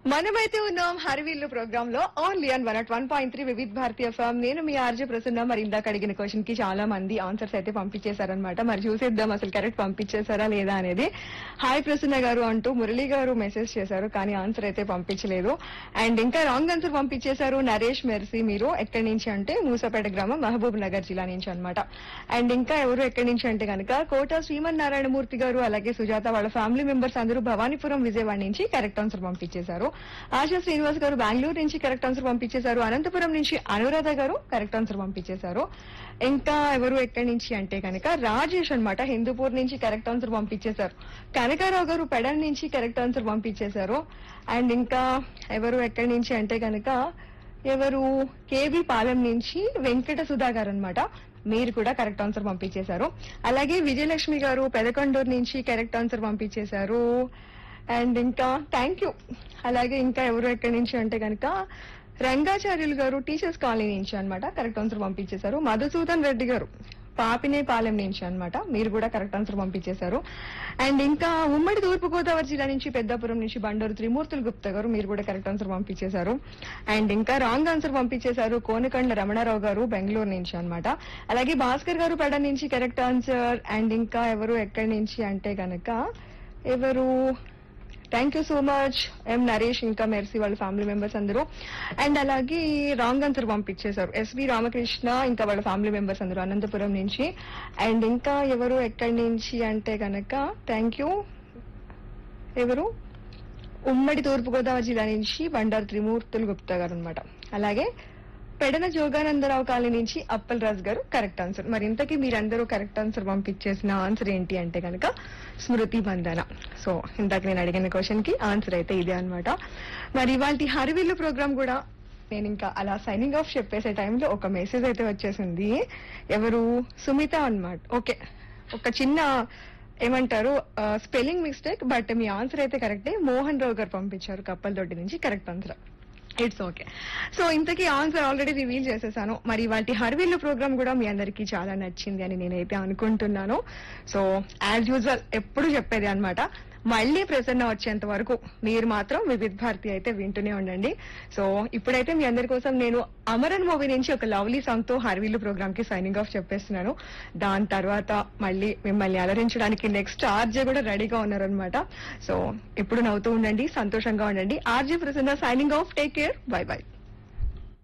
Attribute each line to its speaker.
Speaker 1: మనమైతే ఉన్నాం హరివిల్లు ప్రోగ్రామ్ లో only on one at one point three Vividh Bharati FM నేను మీ ఆర్జే ప్రసన్న మరి ఇందాక అడిగిన క్వశ్చన్ కి చాలా మంది ఆన్సర్స్ అయితే పంపించేశారనమాట మరి చూసేద్దాం అసలు కరెక్ట్ పంపించేశారా లేదా అనేది హాయ్ ప్రసన్న గారు అంటూ మురళి గారు మెసేజ్ చేశారు కానీ ఆన్సర్ అయితే పంపించలేదు అండ్ ఇంకా రాంగ్ ఆన్సర్ పంపించేశారు నరేష్ మెర్సీ మీరు ఎక్కడి నుంచి అంటే మూసపేట గ్రామం మహబూబ్ నగర్ జిల్లా నుంచి అన్నమాట అండ్ ఇంకా ఎవరు ఎక్కడి నుంచి అంటే కనుక కోట శ్రీమన్ నారాయణమూర్తి గారు అలాగే సుజాత వాళ్ళ ఫ్యామిలీ మెంబర్స్ అందరూ భవానీపురం విజయవాడ నుంచి కరెక్ట్ ఆన్సర్ పంపించేశారు ఆశా శ్రీనివాస్ గారు బెంగళూరు నుంచి కరెక్ట్ ఆన్సర్ పంపించేశారు అనంతపురం నుంచి అనురాధ గారు కరెక్ట్ ఆన్సర్ పంపించేశారు ఇంకా ఎవరు ఎక్కడి నుంచి అంటే కనుక రాజేష్ అన్నమాట హిందూపూర్ నుంచి కరెక్ట్ ఆన్సర్ పంపించేశారు కనకారావు గారు పెడల్ నుంచి కరెక్ట్ ఆన్సర్ పంపించేశారు అండ్ ఇంకా ఎవరు ఎక్కడి నుంచి అంటే కనుక ఎవరు కేబీ పాలెం నుంచి వెంకట సుధా గారు అనమాట మీరు కూడా కరెక్ట్ ఆన్సర్ పంపించేశారు అలాగే విజయలక్ష్మి గారు పెదకొండూరు నుంచి కరెక్ట్ ఆన్సర్ పంపించేశారు అండ్ ఇంకా థ్యాంక్ యూ అలాగే ఇంకా ఎవరు ఎక్కడి నుంచి అంటే కనుక రంగాచార్యులు గారు టీచర్స్ కాలనీ నుంచి అన్నమాట కరెక్ట్ ఆన్సర్ పంపించేశారు మధుసూదన్ రెడ్డి గారు పాపినేపాలెం నుంచి అన్నమాట మీరు కూడా కరెక్ట్ ఆన్సర్ పంపించేశారు అండ్ ఇంకా ఉమ్మడి తూర్పు గోదావరి జిల్లా నుంచి పెద్దాపురం నుంచి బండూరు త్రిమూర్తులు గుప్తా గారు మీరు కూడా కరెక్ట్ ఆన్సర్ పంపించేశారు అండ్ ఇంకా రాంగ్ ఆన్సర్ పంపించేశారు కోనకండ్ల రమణారావు గారు బెంగళూరు నుంచి అన్నమాట అలాగే భాస్కర్ గారు పెడ నుంచి కరెక్ట్ ఆన్సర్ అండ్ ఇంకా ఎవరు ఎక్కడి నుంచి అంటే కనుక ఎవరు thank you so much M Naresh ఇంకా మెర్సీ వాళ్ళ ఫ్యామిలీ మెంబర్స్ అందరూ అండ్ అలాగే రాంగ్ ఆన్సర్ పంపించేశారు ఎస్వి రామకృష్ణ ఇంకా వాళ్ళ ఫ్యామిలీ మెంబర్స్ అందరూ అనంతపురం నుంచి అండ్ ఇంకా ఎవరు ఎక్కడి నుంచి అంటే కనుక థ్యాంక్ యూ ఎవరు ఉమ్మడి తూర్పుగోదావరి జిల్లా నుంచి బండారు త్రిమూర్తులు గుప్తా గారు అనమాట అలాగే పెడన జోగానందరావు కాలనీ నుంచి అప్పల్ రాజు గారు కరెక్ట్ ఆన్సర్ మరి ఇంతకీ మీరందరూ కరెక్ట్ ఆన్సర్ పంపించేసిన ఆన్సర్ ఏంటి అంటే కనుక స్మృతి బంధన సో ఇందాక నేను అడిగిన క్వశ్చన్ కి ఆన్సర్ అయితే ఇదే అన్నమాట మరి ఇవాళ హరివిల్లు ప్రోగ్రామ్ కూడా నేను ఇంకా అలా సైనింగ్ ఆఫ్ చెప్పేసే టైంలో ఒక మెసేజ్ అయితే వచ్చేసింది ఎవరు సుమిత అన్నమాట ఓకే ఒక చిన్న ఏమంటారు స్పెల్లింగ్ మిస్టేక్ బట్ మీ ఆన్సర్ అయితే కరెక్టే మోహన్ రావు గారు పంపించారు కప్పలదొడ్డి నుంచి correct answer it's okay so ఇంతకీ ఆన్సర్ ఆల్రెడీ రివీల్ చేసేసాను మరి వాటి హర్విల్లు ప్రోగ్రామ్ కూడా మీ అందరికీ చాలా నచ్చింది అని నేనైతే అనుకుంటున్నాను సో యాజ్ యూజువల్ ఎప్పుడు చెప్పేది అన్నమాట మళ్ళీ ప్రసన్న వచ్చేంత వరకు మీరు మాత్రం వివిధ్ భారతి అయితే వింటూనే ఉండండి సో ఇప్పుడైతే మీ అందరి కోసం నేను అమరన్ మూవీ నుంచి ఒక లవ్లీ సాంగ్ తో హర్విల్లు ప్రోగ్రామ్ కి సైనింగ్ ఆఫ్ చెప్పేస్తున్నాను దాని తర్వాత మళ్ళీ మిమ్మల్ని అలరించడానికి నెక్స్ట్ ఆర్జే కూడా రెడీగా ఉన్నారనమాట సో ఎప్పుడు నవ్వుతూ ఉండండి సంతోషంగా ఉండండి RJ Prasanna signing off take care bye by